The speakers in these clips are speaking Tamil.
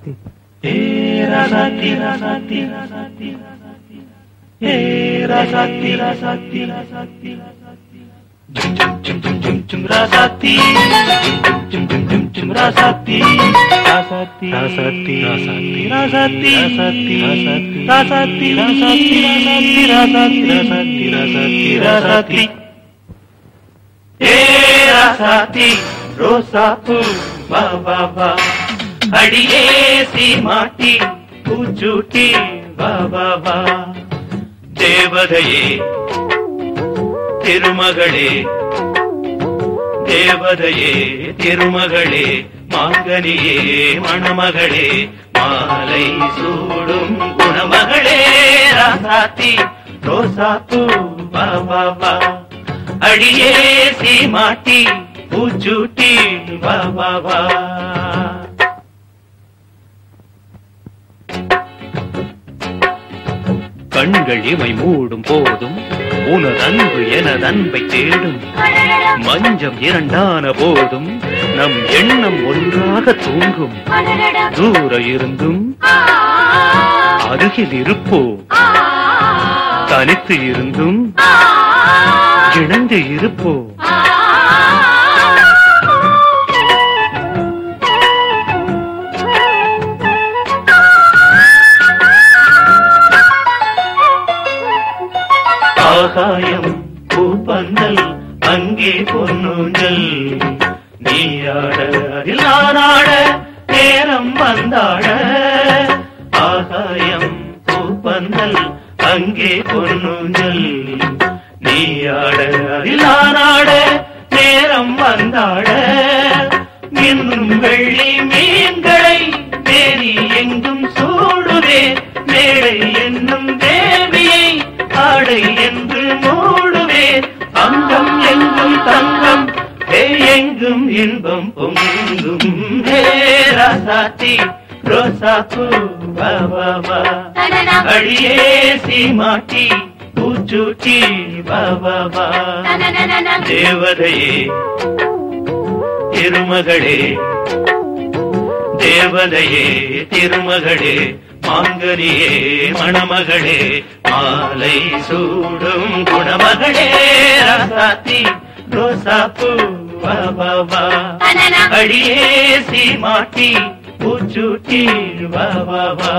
ராசாத்தி ஏ ராசாத்தி ராசாத்தி ராசாத்தி ஏ ராசாத்தி ராசாத்தி ராசாத்தி ஜும் ஜும் ஜும் ஜும் ஜும் ராசாத்தி ஜும் ஜும் ஜும் ஜும் ராசாத்தி ராசாத்தி ராசாத்தி, ராசாத்தி, ராசாத்தி ராசாத்தி, ராசாத்தி ராசாத்தி ராசாத்தி ராசாத்தி ராசாத்தி ராசாத்தி ஏ ராசாத்தி ரோசாப்பூ வா வா வா அடியே சீமாட்டி பூச்சூட்டி வா வா வா தேவதையே திருமகளே தேவதையே திருமகளே மாங்கனியே மணமகளே மாலை சூடும் குணமகளே ராசாத்தி ரோசாப்பூ வா வா வா அடியே சீமாட்டி பூச்சூட்டி வா வா வா கண்கள் இமை மூடும் போதும் உனதன்பு எனதன்பை தேடும் மஞ்சம் இரண்டான போதும் நம் எண்ணம் ஒன்றாக தூங்கும் தூர இருந்தும் அருகில் இருப்போ தனித்து இருந்தும் இணைந்து இருப்போ ஆகாயம் பூப்பந்தல் அங்கே பொன்னூஞ்சல் நீயாட அதில் நானாட நேரம் வந்தாட ஆகாயம் பூப்பந்தல் அங்கே பொன்னூஞ்சல் நீயாட அதில் நானாட நேரம் வந்தாட இன்னும் வெள்ளி மீன்களை மேரி எங்கும் சூடுதே மேடை என்னும் தேவியை ஆடை என்று மூடுவே அங்கம் எங்கும் தங்கம் ஹே எங்கும் இன்பம் பொங்கும் ஹே ராசாத்தி ரோசாப்பூ வா வா வா அடியே சீமாட்டி பூச்சூட்டி வா வா வா தேவதையே திருமகளே தேவதையே திருமகளே மாங்கனியே மணமகளே மாலை சூடும் குணமகளே ராசாத்தி ரோசாப்பூ வா வா வா அடியே சீமாட்டி பூச்சூட்டி வா வா வா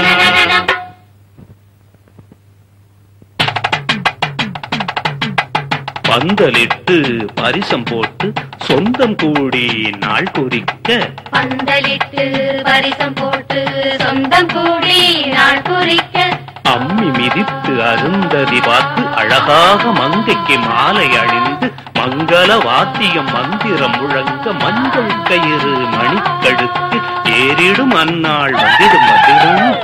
பந்தலிட்டு பரிசம் போட்டு சொந்தம் கூடி நாள் குறிக்க பந்தலிட்டு பரிசம் போட்டு சொந்தம் கூடி நாள் குறிக்க அம்மி மிதித்து அருந்ததி பார்த்து அழகாக மங்கைக்கு மாலை அணிந்து மங்கள வாத்தியம் மந்திரம் முழங்க மஞ்சள் கயிறு மணிக்கழுத்து ஏறிடும் அந்நாள் வந்திடும் வந்திடும்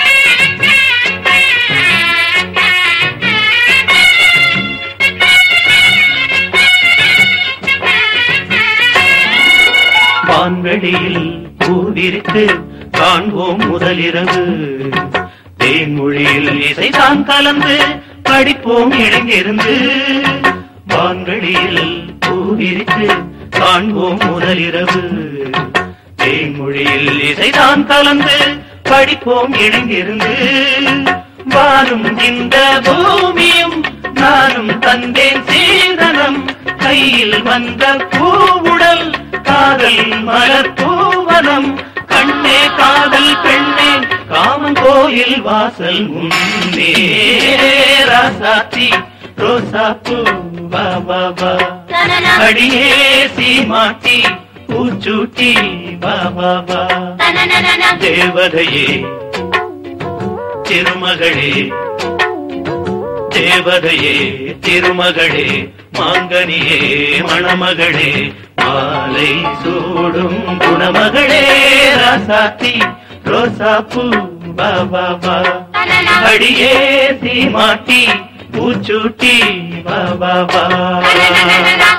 வான்வெளியில் பூவிரித்து காண்போம் முதலிரவு தேன்மொழியில் இசைதான் கலந்து படிப்போம் இணைந்திருந்து வான்வெளியில் பூவிரித்து காண்போம் முதலிரவு தேன்மொழியில் இசைதான் கலந்து படிப்போம் இணைந்திருந்து வாரும் இந்த பூமியும் நானும் தந்தேன் சீதனம் கையில் வந்த பூவுடல் காதல் மலர் பூவனம் கண்ணே காதல் பெண்ணே காமன் கோயில் வாசல் முன்னே ராசாத்தி ரோசாப்பூ வா வா வா அடியே சீமாட்டி பூச்சூட்டி வா வா வா தேவதையே திருமகளே தேவதையே திருமகளே மாங்கனியே மணமகளே மாலை சூடும் குணமகளே ராசாத்தி ரோசாப்பூ வா வா வா அடியே சீமாட்டி பூச்சூட்டி வா வா வா